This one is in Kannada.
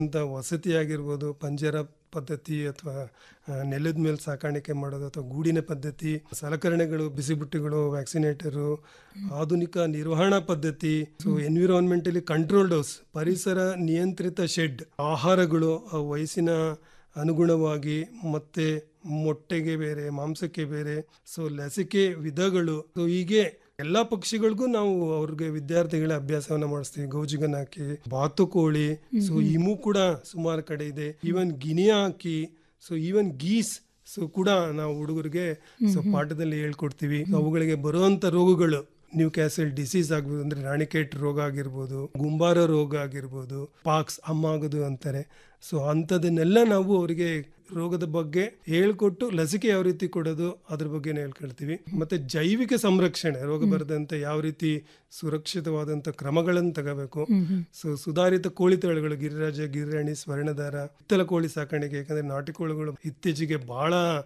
ಅಂತ ವಸತಿ ಆಗಿರ್ಬೋದು ಪಂಜರ ಪದ್ಧತಿ ಅಥವಾ ನೆಲದ ಮೇಲೆ ಸಾಕಾಣಿಕೆ ಮಾಡೋದು ಅಥವಾ ಗೂಡಿನ ಪದ್ಧತಿ ಸಲಕರಣೆಗಳು ಬಿಸಿಬುಟ್ಟಿಗಳು ವ್ಯಾಕ್ಸಿನೇಟರು ಆಧುನಿಕ ನಿರ್ವಹಣಾ ಪದ್ಧತಿ ಸೊ ಎನ್ವಿರಾನ್ಮೆಂಟಲಿ ಕಂಟ್ರೋಲ್ಡ್ ಹೌಸ್ ಪರಿಸರ ನಿಯಂತ್ರಿತ ಶೆಡ್ ಆಹಾರಗಳು ಆ ವಯಸ್ಸಿನ ಅನುಗುಣವಾಗಿ ಮತ್ತೆ ಮೊಟ್ಟೆಗೆ ಬೇರೆ ಮಾಂಸಕ್ಕೆ ಬೇರೆ ಸೊ ಲಸಿಕೆ ವಿಧಗಳು ಸೊ ಹೀಗೆ ಎಲ್ಲಾ ಪಕ್ಷಿಗಳಿಗೂ ನಾವು ಅವ್ರಿಗೆ ವಿದ್ಯಾರ್ಥಿಗಳ ಅಭ್ಯಾಸವನ್ನ ಮಾಡಿಸ್ತೀವಿ ಗೌಜಿಗನ್ ಹಾಕಿ ಬಾತುಕೋಳಿ ಸೊ ಇಮು ಕೂಡ ಸುಮಾರು ಕಡೆ ಇದೆ ಈವನ್ ಗಿನಿಯಾ ಹಾಕಿ ಸೊ ಈವನ್ ಗೀಸ್ ಸೊ ಕೂಡ ನಾವು ಹುಡುಗರಿಗೆ ಸೊ ಪಾಠದಲ್ಲಿ ಹೇಳ್ಕೊಡ್ತೀವಿ ಅವುಗಳಿಗೆ ಬರುವಂತ ರೋಗಗಳು ನ್ಯೂ ಕ್ಯಾಸಲ್ ಡಿಸೀಸ್ ಆಗ್ಬೋದು ಅಂದ್ರೆ ರಾಣಿಕೇಟ್ ರೋಗ ಆಗಿರ್ಬೋದು ಗುಂಬಾರ ರೋಗ ಆಗಿರ್ಬೋದು ಪಾಕ್ಸ್ ಅಮ್ಮಾಗೋದು ಅಂತಾರೆ ಸೊ ಅಂಥದನ್ನೆಲ್ಲ ನಾವು ಅವರಿಗೆ ರೋಗದ ಬಗ್ಗೆ ಹೇಳ್ಕೊಟ್ಟು ಲಸಿಕೆ ಯಾವ ರೀತಿ ಕೊಡೋದು ಅದ್ರ ಬಗ್ಗೆ ಹೇಳ್ಕೊಳ್ತೀವಿ ಮತ್ತೆ ಜೈವಿಕ ಸಂರಕ್ಷಣೆ ರೋಗ ಬರದಂತೆ ಯಾವ ರೀತಿ ಸುರಕ್ಷಿತವಾದಂತ ಕ್ರಮಗಳನ್ನು ತಗೋಬೇಕು ಸೊ ಸುಧಾರಿತ ಕೋಳಿ ತಳಿಗಳು ಗಿರಿರಾಜ ಗಿರಿರಾಣಿ ಸ್ವರ್ಣದಾರ ಹಿತ್ತಲ ಕೋಳಿ ಸಾಕಾಣಿಕೆ ಯಾಕಂದ್ರೆ ನಾಟಿ ಕೋಳಿಗಳು ಇತ್ತೀಚೆಗೆ ಬಹಳ